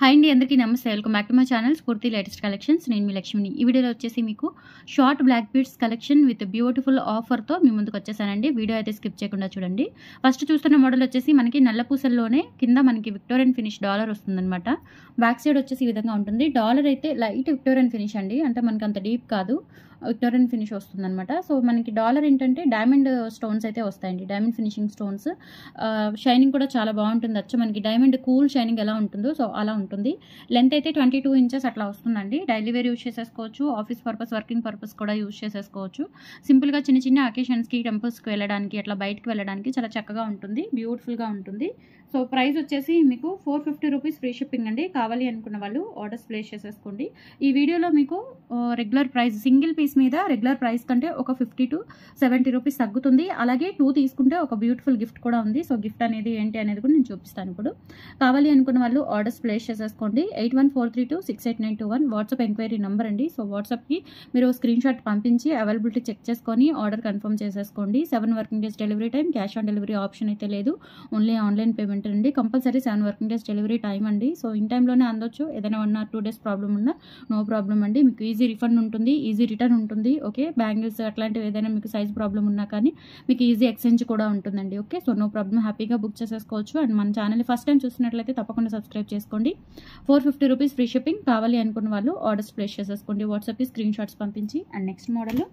hi అండి అందరికీ నమస్తే welcome back to my channel Spoorthi latest collections నేను మీ లక్ష్మిని ఈ వీడియోలో వచ్చేసి మీకు short black beads collection with beautiful ఆఫర్తో మీ ముందుకు వచ్చేసానండి వీడియో అయితే స్కిప్ చేయకుండా చూడండి ఫస్ట్ చూస్తున్న మోడల్ వచ్చేసి మనకి నల్ల పూసల్లోనే కింద మనకి విక్టోరియన్ ఫినిష్ డాలర్ వస్తుందన్నమాట బ్యాక్ సైడ్ వచ్చేసి ఈ విధంగా ఉంటుంది డాలర్ అయితే లైట్ విక్టోరియన్ ఫినిష్ అండి అంటే మనకి అంత డీప్ కాదు విక్టోరియన్ ఫినిష్ వస్తుందన్నమాట సో మనకి డాలర్ ఏంటంటే డైమండ్ స్టోన్స్ అయితే వస్తాయండి డైమండ్ ఫినిషింగ్ స్టోన్స్ షైనింగ్ కూడా చాలా బాగుంటుంది వచ్చి మనకి డైమండ్ కూల్ షైనింగ్ ఎలా ఉంటుందో సో అలా ఉంటుంది లెంత్ అయితే ట్వంటీ టూ ఇంచెస్ అట్లా వస్తుందండి డైలీ వేర్ యూస్ చేసేసుకోవచ్చు ఆఫీస్ పర్పస్ వర్కింగ్ పర్పస్ కూడా యూస్ చేసేసుకోవచ్చు సింపుల్గా చిన్న చిన్న అకేషన్స్కి టెంపుల్స్కి వెళ్ళడానికి అట్లా బయటకు వెళ్ళడానికి చాలా చక్కగా ఉంటుంది బ్యూటిఫుల్గా ఉంటుంది సో ప్రైస్ వచ్చేసి మీకు four fifty rupees free shipping అండి కావాలి అనుకున్న వాళ్ళు ఆర్డర్స్ ప్లేస్ చేసేసుకోండి ఈ వీడియోలో మీకు రెగ్యులర్ ప్రైస్ సింగిల్ పీస్ మీద రెగ్యులర్ ప్రైస్ కంటే ఒక ఫిఫ్టీ టు సెవెంటీ రూపీస్ తగ్గుతుంది అలాగే టూ తీసుకుంటే ఒక బ్యూటిఫుల్ గిఫ్ట్ కూడా ఉంది సో గిఫ్ట్ అనేది ఏంటి అనేది కూడా నేను చూపిస్తాను ఇప్పుడు కావాలి అనుకున్న వాళ్ళు ఆర్డర్స్ ప్లేస్ చేసేసుకోండి eight one four three two six eight nine two one WhatsApp enquiry number అండి సో వాట్సాప్కి మీరు స్క్రీన్ షాట్ పంపించి అవైలబిలిటీ చెక్ చేసుకొని ఆర్డర్ కన్ఫర్మ్ చేసేసుకోండి seven working days delivery time cash on delivery option అయితే లేదు only online payment అండి compulsory seven working days delivery time అండి సో ఇన్ టైంలోనే అందొచ్చు ఏదైనా one or two days problem ఉన్నా నో ప్రాబ్లం అండి మీకు ఈజీ రిఫండ్ ఉంటుంది ఈజీ రిటర్న్ ఉంటుంది ఓకే బ్యాంగిల్స్ అట్లాంటివి ఏదైనా మీకు సైజ్ ప్రాబ్లం ఉన్నా కానీ మీకు ఈజీ ఎక్స్చేంజ్ కూడా ఉంటుందండి ఓకే సో నో ప్రాబ్లం హ్యాపీగా బుక్ చేసేసుకోవచ్చు అండ్ మన ఛానల్ ఫస్ట్ టైం చూసినట్లయితే తప్పకుండా సబ్స్క్రైబ్ చేసుకోండి four fifty rupees free shipping కావాలి అనుకున్న వాళ్ళు ఆర్డర్స్ ప్లేస్ చేసేసుకోండి వాట్సాప్కి స్క్రీన్ షాట్స్ పంపించి అండ్ నెక్స్ట్ మోడల్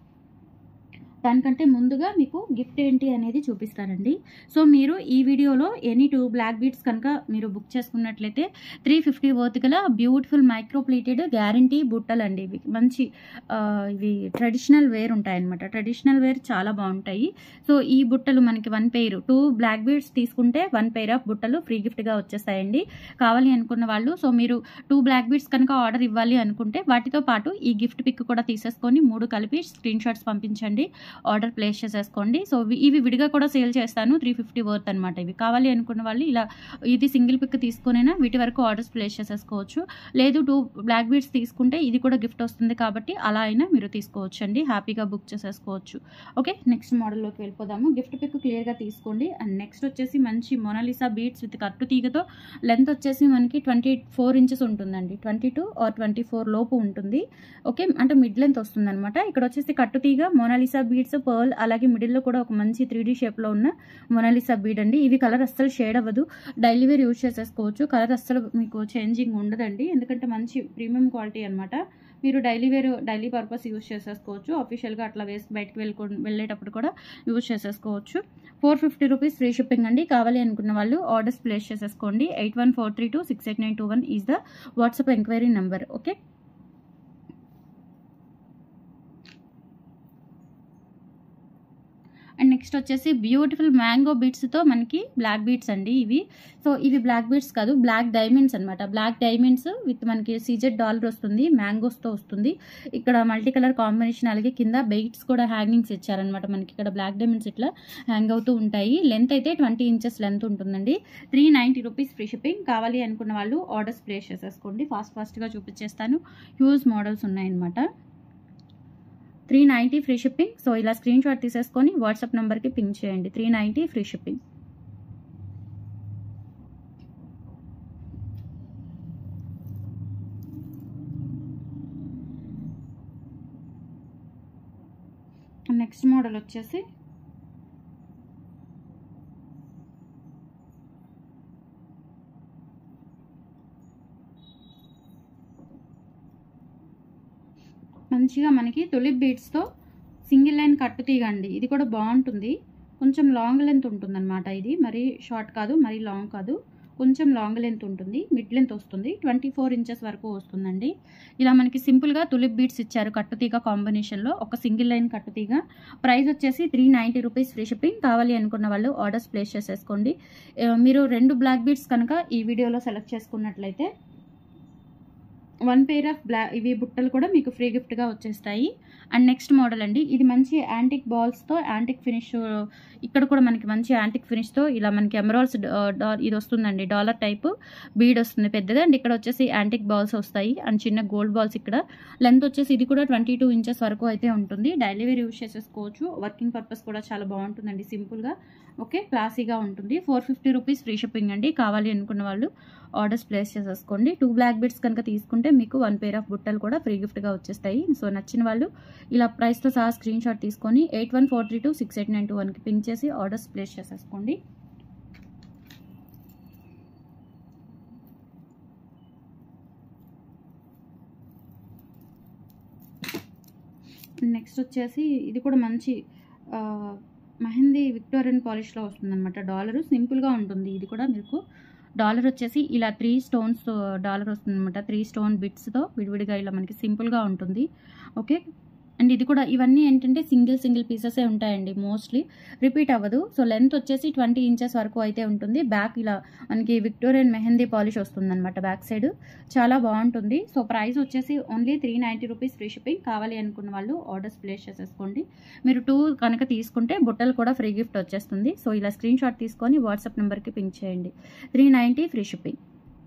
దానికంటే ముందుగా మీకు గిఫ్ట్ ఏంటి అనేది చూపిస్తానండి సో మీరు ఈ వీడియోలో ఎనీ టూ బ్లాక్ బీట్స్ కనుక మీరు బుక్ చేసుకున్నట్లయితే త్రీ ఫిఫ్టీ వర్త్ గల బ్యూటిఫుల్ మైక్రో ప్లేటెడ్ గ్యారంటీ బుట్టలు అండి ఇవి మంచి ఇవి ట్రెడిషనల్ వేర్ ఉంటాయన్నమాట ట్రెడిషనల్ వేర్ చాలా బాగుంటాయి సో ఈ బుట్టలు మనకి one pair two black beads తీసుకుంటే వన్ పెయిర్ ఆఫ్ బుట్టలు ఫ్రీ గిఫ్ట్గా వచ్చేస్తాయండి కావాలి అనుకున్న వాళ్ళు సో మీరు టూ బ్లాక్ బీడ్స్ కనుక ఆర్డర్ ఇవ్వాలి అనుకుంటే వాటితో పాటు ఈ గిఫ్ట్ పిక్ కూడా తీసేసుకొని మూడు కలిపి స్క్రీన్ షాట్స్ పంపించండి ఆర్డర్ ప్లేస్ చేసేసుకోండి సో ఇవి విడిగా కూడా సేల్ చేస్తాను త్రీ ఫిఫ్టీ వర్త్ అనమాట ఇవి కావాలి అనుకున్న వాళ్ళు ఇలా ఇది సింగిల్ పిక్ తీసుకునైనా వీటి వరకు ఆర్డర్స్ ప్లేస్ చేసేసుకోవచ్చు లేదు టూ బ్లాక్ బీడ్స్ తీసుకుంటే ఇది కూడా గిఫ్ట్ వస్తుంది కాబట్టి అలా అయినా మీరు తీసుకోవచ్చు అండి హ్యాపీగా బుక్ చేసేసుకోవచ్చు ఓకే నెక్స్ట్ మోడల్లోకి వెళ్ళిపోదాము గిఫ్ట్ పిక్ క్లియర్గా తీసుకోండి అండ్ నెక్స్ట్ వచ్చేసి మంచి మొనాలిసా బీడ్స్ విత్ కట్టు తీగతో లెంత్ వచ్చేసి మనకి ట్వంటీ ఫోర్ ఇంచెస్ ఉంటుందండి twenty two or twenty four లోపు ఉంటుంది ఓకే అంటే మిడ్ లెంత్ వస్తుంది అనమాట ఇక్కడ వచ్చేసి కట్టు తీగ మొనాలిసా బీడ్స్ పర్ల్ అలాగే మిడిల్లో కూడా ఒక మంచి త్రీ డీ షేప్లో ఉన్న మొనాలిసా బీడ్ అండి ఇవి కలర్ అస్సలు షేడ్ అవ్వదు డైలీ వేర్ యూజ్ చేసేసుకోవచ్చు కలర్ అస్సలు మీకు చేంజింగ్ ఉండదండి ఎందుకంటే మంచి ప్రీమియం క్వాలిటీ అనమాట మీరు daily wear daily purpose use చేసేసుకోవచ్చు అఫీషియల్గా అట్లా వేసి బయటకు వెళ్ళుకో వెళ్ళేటప్పుడు కూడా యూజ్ చేసేసుకోవచ్చు four fifty rupees free shipping అండి కావాలి అనుకున్న వాళ్ళు ఆర్డర్స్ ప్లేస్ చేసేసుకోండి eight one four three two six eight nine two one is the WhatsApp enquiry number okay and next వచ్చేసి బ్యూటిఫుల్ మ్యాంగో బీట్స్తో మనకి బ్లాక్ బీట్స్ అండి ఇవి సో ఇవి బ్లాక్ బీట్స్ కాదు బ్లాక్ డైమండ్స్ అనమాట బ్లాక్ డైమండ్స్ విత్ మనకి సీజెడ్ డాలర్ వస్తుంది మ్యాంగోస్తో వస్తుంది ఇక్కడ మల్టీ కలర్ కాంబినేషన్ అలాగే కింద బెయిట్స్ కూడా హ్యాంగింగ్స్ ఇచ్చారనమాట మనకి ఇక్కడ బ్లాక్ డైమండ్స్ ఇట్లా హ్యాంగ్ అవుతూ ఉంటాయి లెంత్ అయితే ట్వంటీ ఇంచెస్ లెంత్ ఉంటుందండి three ninety rupees free shipping కావాలి అనుకున్న వాళ్ళు ఆర్డర్స్ ప్లేస్ చేసేసుకోండి ఫాస్ట్ ఫాస్ట్గా చూపించేస్తాను హ్యూజ్ మోడల్స్ ఉన్నాయన్నమాట three ninety free shipping so ఇలా స్క్రీన్ షాట్ తీసేసుకొని వాట్సాప్ నెంబర్కి పింక్ చేయండి three ninety free shipping next model వచ్చేసి మంచిగా మనకి తులిప్ బీడ్స్తో సింగిల్ లైన్ కట్టు తీగండి ఇది కూడా బాగుంటుంది కొంచెం లాంగ్ లెంత్ ఉంటుందన్నమాట ఇది మరీ షార్ట్ కాదు మరీ లాంగ్ కాదు కొంచెం లాంగ్ లెంత్ ఉంటుంది మిడ్ లెంత్ వస్తుంది ట్వంటీ ఫోర్ ఇంచెస్ వరకు వస్తుందండి ఇలా మనకి సింపుల్గా తులిప్ బీడ్స్ ఇచ్చారు కట్టుతీగ కాంబినేషన్లో ఒక సింగిల్ లైన్ కట్టుతీగ ప్రైస్ వచ్చేసి three ninety rupees free shipping కావాలి అనుకున్న వాళ్ళు ఆర్డర్స్ ప్లేస్ చేసేసుకోండి మీరు రెండు బ్లాక్ బీడ్స్ కనుక ఈ వీడియోలో సెలెక్ట్ చేసుకున్నట్లయితే వన్ పేర్ ఆఫ్ బ్లా ఇవి బుట్టలు కూడా మీకు ఫ్రీ గిఫ్ట్గా వచ్చేస్తాయి అండ్ నెక్స్ట్ మోడల్ అండి ఇది మంచి యాంటిక్ బాల్స్తో యాంటిక్ ఫినిష్ ఇక్కడ కూడా మనకి మంచి యాంటిక్ ఫినిష్తో ఇలా మనకి ఎమరాల్స్ ఇది వస్తుందండి డాలర్ టైప్ బీడ్ వస్తుంది పెద్దది అండ్ ఇక్కడ వచ్చేసి యాంటిక్ బాల్స్ వస్తాయి అండ్ చిన్న గోల్డ్ బాల్స్ ఇక్కడ లెంత్ వచ్చేసి ఇది కూడా ట్వంటీ టూ ఇంచెస్ వరకు అయితే ఉంటుంది డైలీ వేర్ యూజ్ చేసేసుకోవచ్చు వర్కింగ్ పర్పస్ కూడా చాలా బాగుంటుందండి సింపుల్గా ఓకే క్లాసీగా ఉంటుంది four fifty rupees free shipping అండి కావాలి అనుకున్న వాళ్ళు ఆర్డర్స్ ప్లేస్ చేసేసుకోండి టూ బ్లాక్ బీడ్స్ కనుక తీసుకుంటే మీకు వన్ పేర్ ఆఫ్ బుట్టలు కూడా ఫ్రీ గిఫ్ట్గా వచ్చేస్తాయి సో నచ్చిన వాళ్ళు ఇలా ప్రైస్తో సహా స్క్రీన్ షాట్ తీసుకొని eight one four three two six eight nine two వన్కి పింక్ చేసి ఆర్డర్స్ ప్లేస్ చేసేసుకోండి నెక్స్ట్ వచ్చేసి ఇది కూడా మంచి ఆ, మెహందీ విక్టోరియన్ పాలిష్లో వస్తుంది అనమాట డాలర్ సింపుల్గా ఉంటుంది ఇది కూడా మీకు డాలర్ వచ్చేసి ఇలా త్రీ స్టోన్స్ డాలర్ వస్తుంది అనమాట త్రీ స్టోన్ బిట్స్తో విడివిడిగా ఇలా మనకి సింపుల్గా ఉంటుంది ఓకే అండ్ ఇది కూడా ఇవన్నీ ఏంటంటే సింగిల్ సింగిల్ పీసెసే ఉంటాయండి మోస్ట్లీ రిపీట్ అవ్వదు సో లెంత్ వచ్చేసి ట్వంటీ ఇంచెస్ వరకు అయితే ఉంటుంది బ్యాక్ ఇలా మనకి విక్టోరియన్ మెహందీ పాలిష్ వస్తుంది అనమాట బ్యాక్ సైడ్ చాలా బాగుంటుంది సో ప్రైస్ వచ్చేసి only three ninety rupees free shipping కావాలి అనుకున్న వాళ్ళు ఆర్డర్స్ ప్లేస్ చేసేసుకోండి మీరు టూ కనుక తీసుకుంటే బుట్టలు కూడా ఫ్రీ గిఫ్ట్ వచ్చేస్తుంది సో ఇలా స్క్రీన్ షాట్ తీసుకొని వాట్సాప్ నెంబర్కి పింక్ చేయండి three ninety free shipping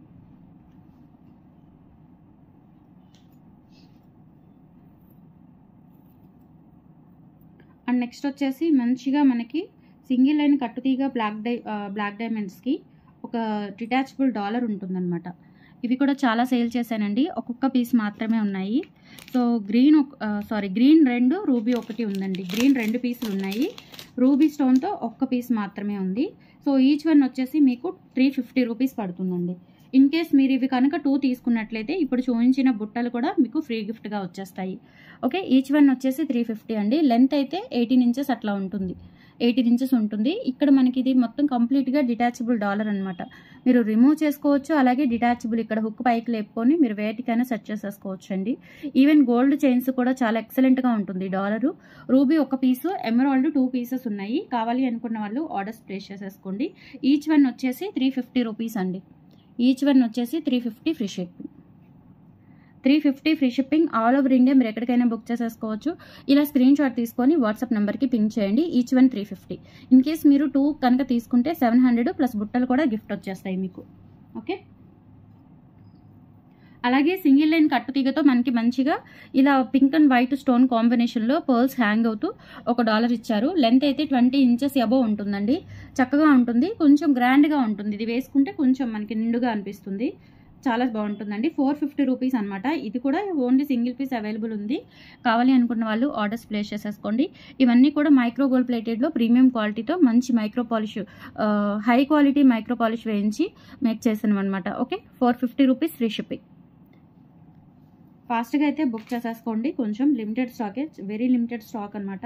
and next వచ్చేసి మంచిగా మనకి సింగిల్ లైన్ కట్టుతీగా బ్లాక్ డై బ్లాక్ డైమండ్స్కి ఒక డిటాచబుల్ డాలర్ ఉంటుందన్నమాట ఇవి కూడా చాలా సేల్ చేశానండి ఒక్కొక్క పీస్ మాత్రమే ఉన్నాయి సో గ్రీన్ సారీ గ్రీన్ రెండు రూబీ ఒకటి ఉందండి గ్రీన్ రెండు పీసులు ఉన్నాయి రూబీ స్టోన్తో ఒక్క పీస్ మాత్రమే ఉంది సో ఈచ్ వన్ వచ్చేసి మీకు త్రీ ఫిఫ్టీ రూపీస్ పడుతుందండి ఇన్ కేస్ మీరు ఇవి కనుక టూ తీసుకున్నట్లయితే ఇప్పుడు చూపించిన బుట్టలు కూడా మీకు ఫ్రీ గిఫ్ట్గా వచ్చేస్తాయి ఓకే ఈచ్ వన్ వచ్చేసి త్రీ ఫిఫ్టీ అండి లెంత్ అయితే ఎయిటీన్ ఇంచెస్ అట్లా ఉంటుంది ఎయిటీన్ ఇంచెస్ ఉంటుంది ఇక్కడ మనకి ఇది మొత్తం కంప్లీట్గా డిటాచబుల్ డాలర్ అనమాట మీరు రిమూవ్ చేసుకోవచ్చు అలాగే డిటాచబుల్ ఇక్కడ హుక్ పైకి లేపుకొని మీరు వేటికైనా సెట్ చేసేసుకోవచ్చు అండి ఈవెన్ గోల్డ్ చైన్స్ కూడా చాలా ఎక్సలెంట్గా ఉంటుంది డాలరు రూబీ ఒక పీసు ఎమరాల్డ్ టూ పీసెస్ ఉన్నాయి కావాలి అనుకున్న వాళ్ళు ఆర్డర్స్ ప్లేస్ చేసేసుకోండి ఈచ్ వన్ వచ్చేసి త్రీ ఫిఫ్టీ రూపీస్ అండి ఈచ్ వన్ వచ్చేసి three fifty free shipping three fifty free shipping all over India మీరు ఎక్కడికైనా బుక్ చేసేసుకోవచ్చు ఇలా స్క్రీన్ షాట్ తీసుకొని వాట్సాప్ నెంబర్కి పింక్ చేయండి each one three fifty in case మీరు టూ కనుక తీసుకుంటే సెవెన్ హండ్రెడ్ ప్లస్ బుట్టలు కూడా గిఫ్ట్ వచ్చేస్తాయి మీకు ఓకే అలాగే సింగిల్ లైన్ కట్టు తీగతో మనకి మంచిగా ఇలా పింక్ అండ్ వైట్ స్టోన్ కాంబినేషన్లో పర్ల్స్ హ్యాంగ్ అవుతూ ఒక డాలర్ ఇచ్చారు లెంత్ అయితే ట్వంటీ ఇంచెస్ అబో ఉంటుందండి చక్కగా ఉంటుంది కొంచెం గ్రాండ్గా ఉంటుంది ఇది వేసుకుంటే కొంచెం మనకి నిండుగా అనిపిస్తుంది చాలా బాగుంటుందండి ఫోర్ ఫిఫ్టీ రూపీస్ అనమాట ఇది కూడా ఓన్లీ సింగిల్ పీస్ అవైలబుల్ ఉంది కావాలి అనుకున్న వాళ్ళు ఆర్డర్స్ ప్లేస్ చేసేసుకోండి ఇవన్నీ కూడా మైక్రో గోల్డ్ ప్లేటెడ్లో ప్రీమియం క్వాలిటీతో మంచి micro polish high quality micro polish వేయించి మేక్ చేసాను అనమాట okay four fifty rupees free shipping ఫాస్ట్గా అయితే బుక్ చేసేసుకోండి కొంచెం లిమిటెడ్ స్టాకే వెరీ లిమిటెడ్ స్టాక్ అనమాట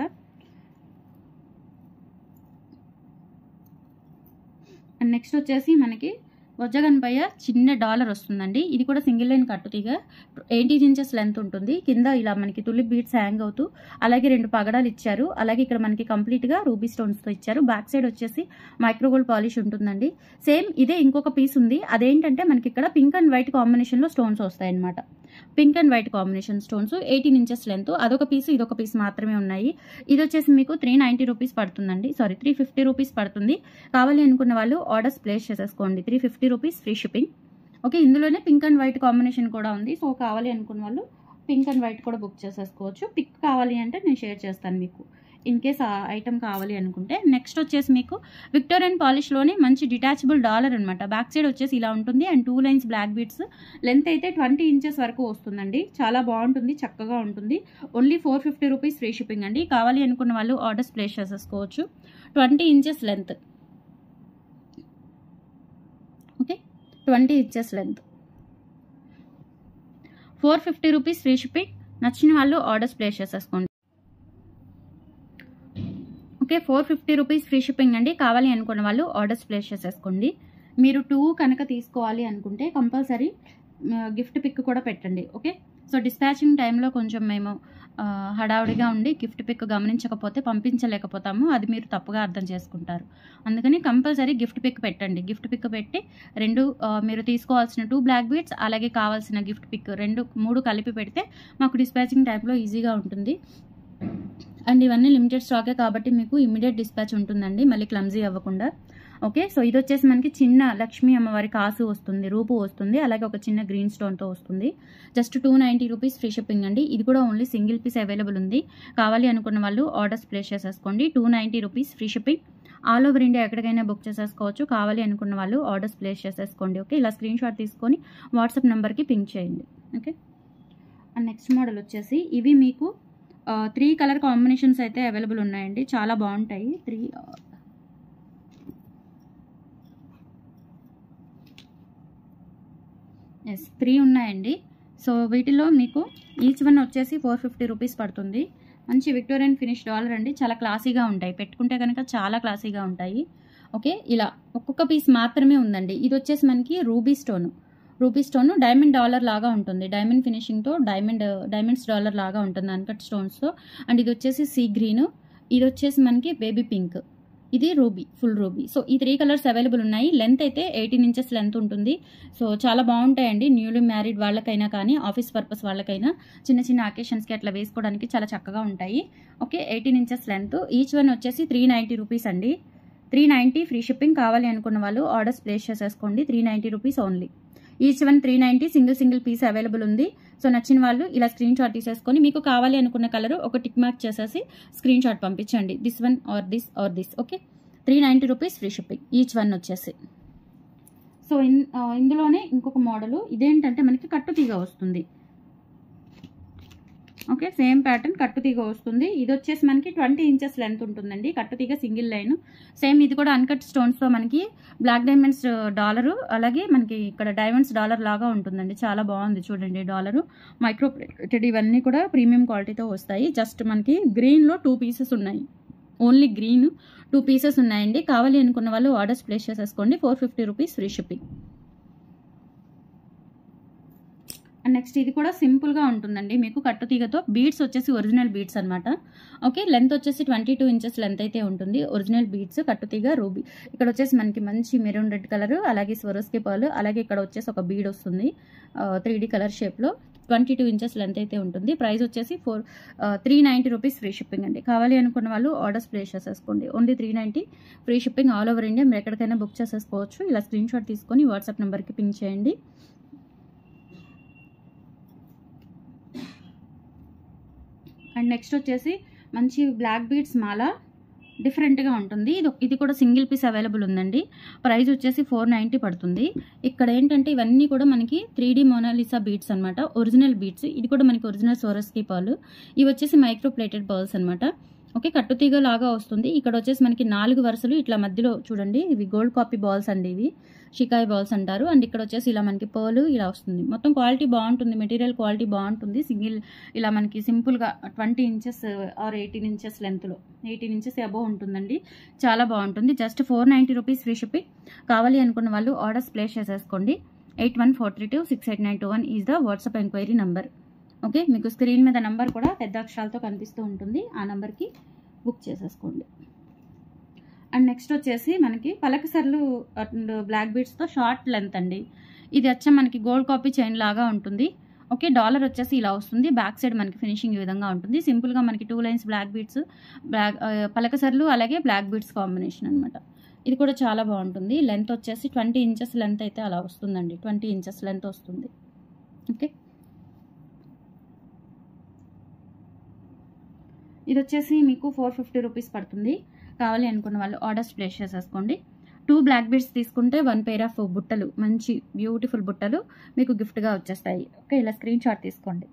అండ్ నెక్స్ట్ వచ్చేసి మనకి వజ్రగన్పయ్య చిన్న డాలర్ వస్తుందండి ఇది కూడా సింగిల్ లైన్ కట్టుతీగా ఎయిటీన్ ఇంచెస్ లెంత్ ఉంటుంది కింద ఇలా మనకి తులిప్ బీట్స్ హ్యాంగ్ అవుతూ అలాగే రెండు పగడాలు ఇచ్చారు అలాగే ఇక్కడ మనకి కంప్లీట్గా రూబీ స్టోన్స్తో ఇచ్చారు బ్యాక్ సైడ్ వచ్చేసి మైక్రోగోల్డ్ పాలిష్ ఉంటుందండి సేమ్ ఇదే ఇంకొక పీస్ ఉంది అదేంటంటే మనకి ఇక్కడ పింక్ అండ్ వైట్ కాంబినేషన్లో స్టోన్స్ వస్తాయి అనమాట pink and white combination stones eighteen inches length అదొక పీస్ ఇదొక పీస్ మాత్రమే ఉన్నాయి ఇది వచ్చేసి మీకు త్రీ నైంటీ రూపీస్ పడుతుందండి సారీ త్రీ ఫిఫ్టీ రూపీస్ పడుతుంది కావాలి అనుకున్న వాళ్ళు ఆర్డర్స్ ప్లేస్ చేసేసుకోండి three fifty rupees free shipping okay ఇందులోనే పింక్ అండ్ వైట్ కాంబినేషన్ కూడా ఉంది సో కావాలి అనుకున్న వాళ్ళు పింక్ అండ్ వైట్ కూడా బుక్ చేసేసుకోవచ్చు పిక్ కావాలి అంటే నేను షేర్ చేస్తాను మీకు ఇన్ కేస్ ఆ ఐటమ్ కావాలి అనుకుంటే నెక్స్ట్ వచ్చేసి మీకు విక్టోరియన్ పాలిష్లోనే మంచి డిటాచబుల్ డాలర్ అనమాట బ్యాక్ సైడ్ వచ్చేసి ఇలా ఉంటుంది and two lines black beads length అయితే ట్వంటీ ఇంచెస్ వరకు వస్తుందండి చాలా బాగుంటుంది చక్కగా ఉంటుంది only four fifty rupees free shipping అండి కావాలి అనుకున్న వాళ్ళు ఆర్డర్స్ ప్లేస్ చేసేసుకోవచ్చు twenty inches length okay twenty inches length four fifty rupees free shipping నచ్చిన వాళ్ళు ఆర్డర్స్ ప్లేస్ చేసేసుకోండి okay four fifty rupees free shipping అండి కావాలి అనుకున్న వాళ్ళు ఆర్డర్స్ ప్లేస్ చేసేసుకోండి మీరు టూ కనుక తీసుకోవాలి అనుకుంటే కంపల్సరీ గిఫ్ట్ పిక్ కూడా పెట్టండి ఓకే సో డిస్పాచింగ్ టైంలో కొంచెం మేము ఆ, హడావుడిగా ఉండి గిఫ్ట్ పిక్ గమనించకపోతే పంపించలేకపోతాము అది మీరు తప్పుగా అర్థం చేసుకుంటారు అందుకని కంపల్సరీ గిఫ్ట్ పిక్ పెట్టండి గిఫ్ట్ పిక్ పెట్టి రెండు ఆ, మీరు తీసుకోవాల్సిన టూ బ్లాక్ బీట్స్ అలాగే కావాల్సిన గిఫ్ట్ పిక్ రెండు మూడు కలిపి పెడితే మాకు డిస్పాచింగ్ టైంలో ఈజీగా ఉంటుంది అండ్ ఇవన్నీ లిమిటెడ్ స్టాకే కాబట్టి మీకు ఇమీడియట్ డిస్పాచ్ ఉంటుందండి మళ్ళీ క్లమ్జీ అవ్వకుండా ఓకే సో ఇది వచ్చేసి మనకి చిన్న లక్ష్మీ అమ్మవారి కాసు వస్తుంది రూపు వస్తుంది అలాగే ఒక చిన్న గ్రీన్ స్టోన్తో వస్తుంది just two ninety rupees free shipping అండి ఇది కూడా ఓన్లీ సింగిల్ పీస్ అవైలబుల్ ఉంది కావాలి అనుకున్న వాళ్ళు ఆర్డర్స్ ప్లేస్ చేసేసుకోండి two ninety rupees free shipping all over India ఎక్కడికైనా బుక్ చేసేసుకోవచ్చు కావాలి అనుకున్న వాళ్ళు ఆర్డర్స్ ప్లేస్ చేసేసుకోండి ఓకే ఇలా స్క్రీన్ షాట్ తీసుకొని వాట్సాప్ నెంబర్కి పింక్ చేయండి ఓకే అండ్ నెక్స్ట్ మోడల్ వచ్చేసి ఇవి మీకు త్రీ కలర్ కాంబినేషన్స్ అయితే అవైలబుల్ ఉన్నాయండి చాలా బాగుంటాయి త్రీ ఎస్ త్రీ ఉన్నాయండి సో వీటిలో మీకు ఈచ్ వన్ వచ్చేసి ఫోర్ ఫిఫ్టీ రూపీస్ పడుతుంది మంచి విక్టోరియన్ ఫినిష్ డాలర్ అండి చాలా క్లాసీగా ఉంటాయి పెట్టుకుంటే కనుక చాలా క్లాసీగా ఉంటాయి ఓకే ఇలా ఒక్కొక్క పీస్ మాత్రమే ఉందండి ఇది వచ్చేసి మనకి ruby stone ruby stone diamond dollar లాగా ఉంటుంది డైమండ్ ఫినిషింగ్తో డైమండ్ డైమండ్స్ డాలర్ లాగా ఉంటుంది అన్కట్ స్టోన్స్తో అండ్ ఇది వచ్చేసి సీ గ్రీన్ ఇది వచ్చేసి మనకి బేబీ పింక్ ఇది రూబీ ఫుల్ రూబీ సో ఈ త్రీ కలర్స్ అవైలబుల్ ఉన్నాయి లెంత్ అయితే ఎయిటీన్ ఇంచెస్ లెంత్ ఉంటుంది సో చాలా బాగుంటాయండి న్యూలీ మ్యారీడ్ వాళ్ళకైనా కానీ ఆఫీస్ పర్పస్ వాళ్ళకైనా చిన్న చిన్న అకేషన్స్కి అట్లా వేసుకోవడానికి చాలా చక్కగా ఉంటాయి okay eighteen inches length each one వచ్చేసి త్రీ నైంటీ రూపీస్ అండి త్రీ నైంటీ ఫ్రీ షిప్పింగ్ కావాలి అనుకున్న వాళ్ళు ఆర్డర్స్ ప్లేస్ చేసేసుకోండి three ninety rupees only each one three ninety single single piece available ఉంది సో నచ్చిన వాళ్ళు ఇలా స్క్రీన్ షాట్ తీసేసుకొని మీకు కావాలి అనుకున్న కలర్ ఒక టిక్ మార్క్ చేసేసి స్క్రీన్ షాట్ పంపించండి this one or this or this okay three ninety rupees free shipping each one వచ్చేసి సో ఇన్ ఇందులోనే ఇంకొక మోడలు ఇదేంటంటే మనకి కట్టుతీగ వస్తుంది ఓకే సేమ్ ప్యాటర్న్ కట్టుతీగ వస్తుంది ఇది వచ్చేసి మనకి ట్వంటీ ఇంచెస్ లెంత్ ఉంటుందండి కట్టుతీగ సింగిల్ లైన్ సేమ్ ఇది కూడా అన్కట్ స్టోన్స్తో మనకి బ్లాక్ డైమండ్స్ డాలరు అలాగే మనకి ఇక్కడ డైమండ్స్ డాలర్ లాగా ఉంటుందండి చాలా బాగుంది చూడండి డాలరు మైక్రో ప్లేటెడ్ ఇవన్నీ కూడా ప్రీమియం క్వాలిటీతో వస్తాయి జస్ట్ మనకి గ్రీన్లో టూ పీసెస్ ఉన్నాయి ఓన్లీ గ్రీన్ టూ పీసెస్ ఉన్నాయండి కావాలి అనుకున్న వాళ్ళు ఆర్డర్స్ ప్లేస్ చేసేసుకోండి four fifty rupees free shipping and next ఇది కూడా సింపుల్గా ఉంటుందండి మీకు కట్టుతీగతో బీడ్స్ వచ్చేసి ఒరిజినల్ బీడ్స్ అనమాట ఓకే లెంత్ వచ్చేసి ట్వంటీ టూ ఇంచెస్ లెంత్ అయితే ఉంటుంది ఒరిజినల్ బీడ్స్ కట్టుతీగ రూబీ ఇక్కడ వచ్చేసి మనకి మంచి మెరూన్ రెడ్ కలర్ అలాగే స్వరోస్కి పర్ల్ అలాగే ఇక్కడ వచ్చేసి ఒక బీడ్ వస్తుంది త్రీ డీ కలర్ షేప్లో ట్వంటీ టూ ఇంచెస్ లెంత్ అయితే ఉంటుంది ప్రైస్ వచ్చేసి four three ninety rupees free shipping అండి కావాలి అనుకున్న వాళ్ళు ఆర్డర్స్ ప్లేస్ చేసేసుకోండి only three ninety free shipping all over India మీరు ఎక్కడికైనా బుక్ చేసేసుకోవచ్చు ఇలా స్క్రీన్ షాట్ తీసుకొని వాట్సాప్ నెంబర్కి పింక్ చేయండి అండ్ నెక్స్ట్ వచ్చేసి మంచి బ్లాక్ బీడ్స్ మాల డిఫరెంట్గా ఉంటుంది ఇది ఇది కూడా సింగిల్ పీస్ అవైలబుల్ ఉందండి ప్రైస్ వచ్చేసి ఫోర్ నైంటీ పడుతుంది ఇక్కడ ఏంటంటే ఇవన్నీ కూడా మనకి త్రీ డీ మోనాలిసా బీడ్స్ అనమాట ఒరిజినల్ బీడ్స్ ఇది కూడా మనకి ఒరిజినల్ సోరస్కి పర్ల్ ఇవి వచ్చేసి మైక్రో ప్లేటెడ్ పర్ల్స్ అనమాట ఓకే కట్టుతీగ లాగా వస్తుంది ఇక్కడ వచ్చేసి మనకి నాలుగు వరుసలు ఇట్లా మధ్యలో చూడండి ఇవి గోల్డ్ కాపీ బాల్స్ అండి ఇవి షికాయ్ బాల్స్ అంటారు అండ్ ఇక్కడ వచ్చేసి ఇలా మనకి పర్ల్ ఇలా వస్తుంది మొత్తం క్వాలిటీ బాగుంటుంది మెటీరియల్ క్వాలిటీ బాగుంటుంది సింగిల్ ఇలా మనకి సింపుల్గా twenty inches or eighteen inches లెంత్లో ఎయిటీన్ ఇంచెస్ అబోవ్ ఉంటుందండి చాలా బాగుంటుంది just four ninety rupees free shipping కావాలి అనుకున్న వాళ్ళు ఆర్డర్స్ ప్లేస్ చేసేసుకోండి eight one four three two six eight nine two one is the WhatsApp enquiry number okay మీకు screen మీద నంబర్ కూడా పెద్ద అక్షరాలతో కనిపిస్తూ ఉంటుంది ఆ నెంబర్కి బుక్ చేసేసుకోండి అండ్ నెక్స్ట్ వచ్చేసి మనకి పలకసర్లు అండ్ బ్లాక్ బీడ్స్తో షార్ట్ లెంత్ అండి ఇది వచ్చే మనకి గోల్డ్ కాపీ చైన్ లాగా ఉంటుంది ఓకే డాలర్ వచ్చేసి ఇలా వస్తుంది బ్యాక్ సైడ్ మనకి ఫినిషింగ్ ఈ విధంగా ఉంటుంది సింపుల్గా మనకి two lines black beads black పలకసర్లు అలాగే బ్లాక్ బీడ్స్ కాంబినేషన్ అనమాట ఇది కూడా చాలా బాగుంటుంది లెంత్ వచ్చేసి ట్వంటీ ఇంచెస్ లెంత్ అయితే అలా వస్తుందండి ట్వంటీ ఇంచెస్ లెంత్ వస్తుంది ఓకే ఇది వచ్చేసి మీకు ఫోర్ ఫిఫ్టీ రూపీస్ పడుతుంది కావాలి అనుకున్న వాళ్ళు ఆర్డర్స్ ప్లేస్ చేసేసుకోండి టూ బ్లాక్ బీడ్స్ తీసుకుంటే వన్ పేర్ ఆఫ్ బుట్టలు మంచి బ్యూటిఫుల్ బుట్టలు మీకు గిఫ్ట్గా వచ్చేస్తాయి ఓకే ఇలా స్క్రీన్ షాట్ తీసుకోండి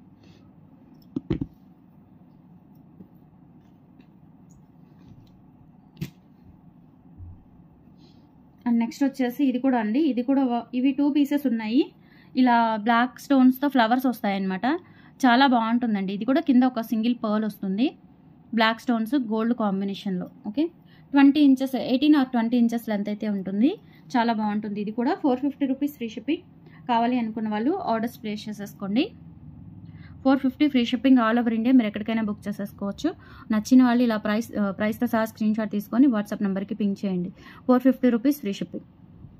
అండ్ నెక్స్ట్ వచ్చేసి ఇది కూడా అండి ఇది కూడా ఇవి టూ పీసెస్ ఉన్నాయి ఇలా బ్లాక్ స్టోన్స్తో ఫ్లవర్స్ వస్తాయన్నమాట చాలా బాగుంటుందండి ఇది కూడా కింద ఒక సింగిల్ పర్ల్ వస్తుంది బ్లాక్ స్టోన్స్ గోల్డ్ కాంబినేషన్లో okay twenty inches eighteen or twenty inches length అయితే ఉంటుంది చాలా బాగుంటుంది ఇది కూడా four fifty rupees free shipping కావాలి అనుకున్న వాళ్ళు ఆర్డర్స్ ప్లేస్ చేసేసుకోండి four fifty free shipping all over India మీరు ఎక్కడికైనా బుక్ చేసేసుకోవచ్చు నచ్చిన వాళ్ళు ఇలా ప్రైస్ ప్రైస్తో సహా స్క్రీన్ షాట్ తీసుకొని వాట్సాప్ నెంబర్కి పింక్ చేయండి four fifty rupees free shipping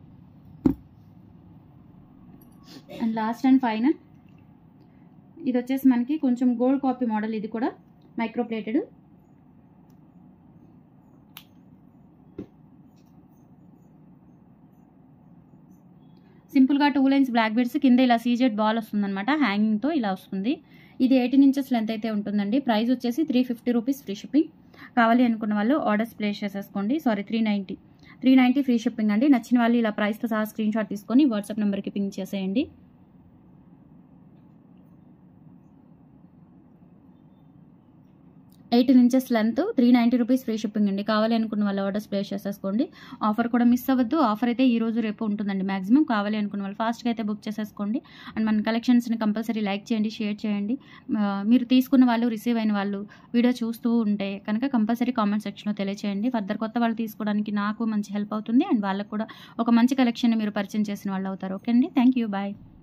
and last and final ఇది వచ్చేసి మనకి కొంచెం గోల్డ్ కాపీ మోడల్ ఇది కూడా మైక్రో ప్లేటెడ్ సింపుల్గా టూ లైన్స్ బ్లాక్ బెడ్స్ కింద ఇలా సీజెడ్ బాల్ వస్తుందన్నమాట హ్యాంగింగ్తో ఇలా వస్తుంది ఇది ఎయిటీన్ ఇంచెస్ లెంత్ అయితే ఉంటుందండి ప్రైస్ వచ్చేసి three fifty rupees free shipping కావాలి అనుకున్న వాళ్ళు ఆర్డర్స్ ప్లేస్ చేసేసుకోండి sorry three ninety three ninety free shipping అండి నచ్చిన వాళ్ళు ఇలా ప్రైస్తో సహా స్క్రీన్ షాట్ తీసుకొని వాట్సాప్ నెంబర్కి పింక్ చేసేయండి eight inches length three ninety rupees free shipping అండి కావాలి అనుకున్న వాళ్ళు ఆర్డర్స్ ప్లేస్ చేసేసుకోండి ఆఫర్ కూడా మిస్ అవ్వద్దు ఆఫర్ అయితే ఈ రోజు రేపు ఉంటుందండి మాక్సిమం కావాలి అనుకున్న వాళ్ళు ఫాస్ట్గా అయితే బుక్ చేసేసుకోండి అండ్ మన కలెక్షన్స్ని కంపల్సరీ లైక్ చేయండి షేర్ చేయండి ఆ, మీరు తీసుకున్న వాళ్ళు రిసీవ్ అయిన వాళ్ళు వీడియో చూస్తూ ఉంటే కనుక కంపల్సరీ కామెంట్ సెక్షన్లో తెలియచేయండి ఫర్దర్ కొత్త వాళ్ళు తీసుకోవడానికి నాకు మంచి హెల్ప్ అవుతుంది అండ్ వాళ్ళకు కూడా ఒక మంచి కలెక్షన్ మీరు పరిచయం చేసిన వాళ్ళు అవుతారు ఓకే అండి థ్యాంక్ యూ బాయ్